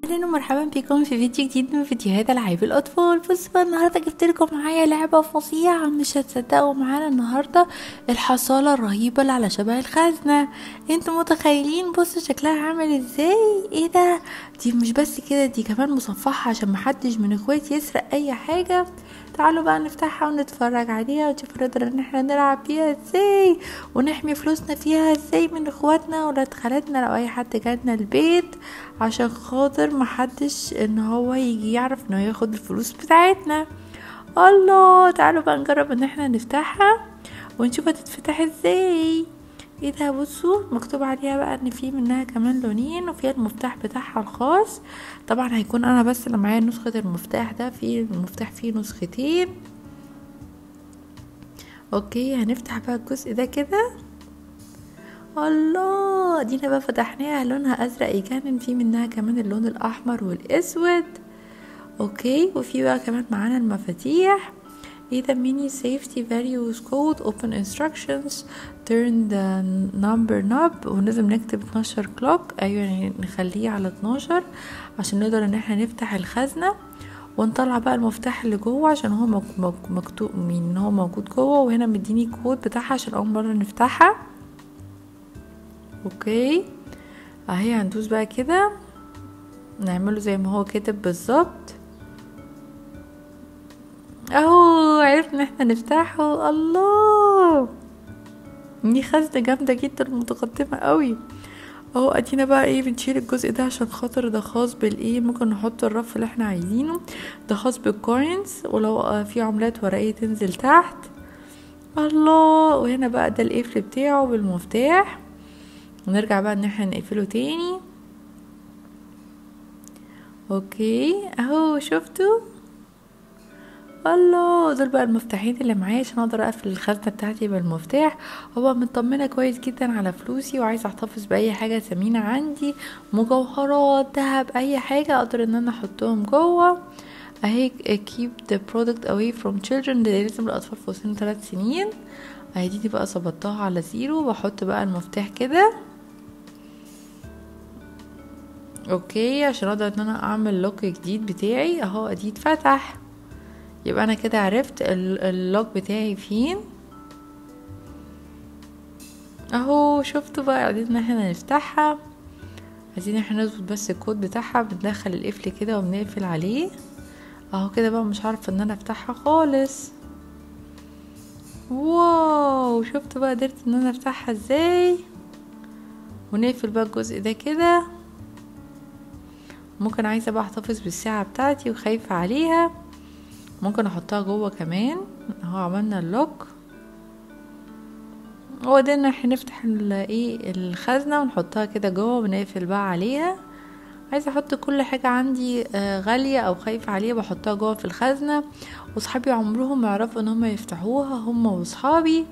اهلا ومرحبا بكم في فيديو جديد من فيديوهات العاب الاطفال بصوا بقى النهارده جبت لكم معايا لعبه فظيعه مش هتصدقوا معانا النهارده الحصاله الرهيبه اللي على شبه الخزنه انتوا متخيلين بصوا شكلها عامل ازاي ايه ده دي مش بس كده دي كمان مصفحه عشان محدش من اخواتي يسرق اي حاجه تعالوا بقى نفتحها ونتفرج عليها ونشوف نقدر ان احنا نلعب بيها ازاي ونحمي فلوسنا فيها ازاي من اخواتنا ولاد خالاتنا لو اي حد جاتنا البيت عشان خاطر محدش ان هو يجي يعرف انه ياخد الفلوس بتاعتنا الله تعالوا بقى نجرب ان احنا نفتحها ونشوف هتتفتح ازاي ايه ده بصوا مكتوب عليها بقى ان في منها كمان لونين وفيها المفتاح بتاعها الخاص طبعا هيكون انا بس اللي معايا نسخة المفتاح ده في المفتاح فيه نسختين اوكي هنفتح بقى الجزء ده كده الله دينا بقى فتحناها لونها ازرق يجنن في منها كمان اللون الاحمر والاسود اوكي وفي بقى كمان معانا المفاتيح ايه ده ميني safety values code open instructions turn the number knob ولازم نكتب 12 clock ايوه يعني نخليه على 12 عشان نقدر ان احنا نفتح الخزنة ونطلع بقى المفتاح اللي جوه عشان هو مكتوب ان هو موجود جوه وهنا مديني كود بتاعها عشان اول مرة نفتحها اوكي اهي هندوس بقى كده نعمله زي ما هو كاتب بالظبط اهو عرفنا احنا نفتحه الله دي خزنة جامدة جدا متقدمة قوي اهو ادينا بقى ايه بنشيل الجزء ده عشان خاطر ده خاص بالايه ممكن نحط الرف اللي احنا عايزينه ده خاص بالكوينز ولو في عملات ورقية تنزل تحت الله وهنا بقى ده القفل بتاعه بالمفتاح ونرجع بقى ان احنا نقفله تاني اوكي اهو شفتوا الله دول بقى المفتاحين اللي معايا عشان اقدر اقفل الخزنه بتاعتي بالمفتاح هو مطمنه كويس جدا على فلوسي وعايزه احتفظ باي حاجه ثمينه عندي مجوهرات ذهب اي حاجه اقدر ان انا احطهم جوه اهي keep the product away from children ده لازم الاطفال فوق سن 3 سنين اهي دي بقى ظبطتها على زيرو بحط بقى المفتاح كده اوكي عشان اقدر ان انا اعمل لوك جديد بتاعي اهو ادي اتفتح يبقى انا كده عرفت اللوك بتاعي فين اهو شفتوا بقى عايزين ان احنا نفتحها عايزين احنا نظبط بس الكود بتاعها بندخل القفل كده وبنقفل عليه اهو كده بقى مش عارفه ان انا افتحها خالص واو شفتوا بقى قدرت ان انا افتحها ازاي ونقفل بقى الجزء ده كده ممكن عايزه بقى احتفظ بالساعه بتاعتي وخايفه عليها ممكن احطها جوه كمان اهو عملنا اللوك وقدرنا احنا نفتح ايه الخزنة ونحطها كده جوه ونقفل بقى عليها عايزه احط كل حاجه عندي غاليه او خايفه عليها بحطها جوه في الخزنه وصحابي عمرهم ما يعرفوا ان هم يفتحوها هم وصحابي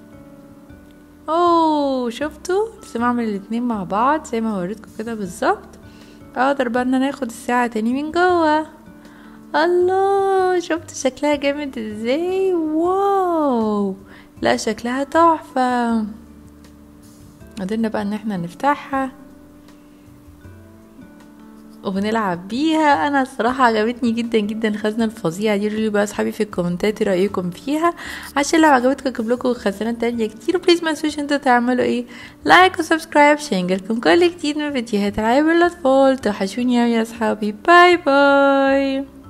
اوه شفتوا لازم اعمل الاتنين مع بعض زي ما وريتكم كده بالظبط اقدر بقى ان انا اخد الساعه تاني من جوه الله شفت شكلها جامد ازاي واو لا شكلها تحفة قدرنا بقى ان احنا نفتحها وبنلعب بيها انا الصراحة عجبتني جدا جدا الخزنة الفظيعة دي قولوا بقى اصحابي في الكومنتات رايكم فيها عشان لو عجبتكم اجيب لكم خزانات تانية كتير بليز ما تنسوش انتوا تعملوا ايه لايك وسبسكرايب عشان يجيلكم كل جديد من فيديوهات العاب الاطفال توحشوني يا اصحابي باي باي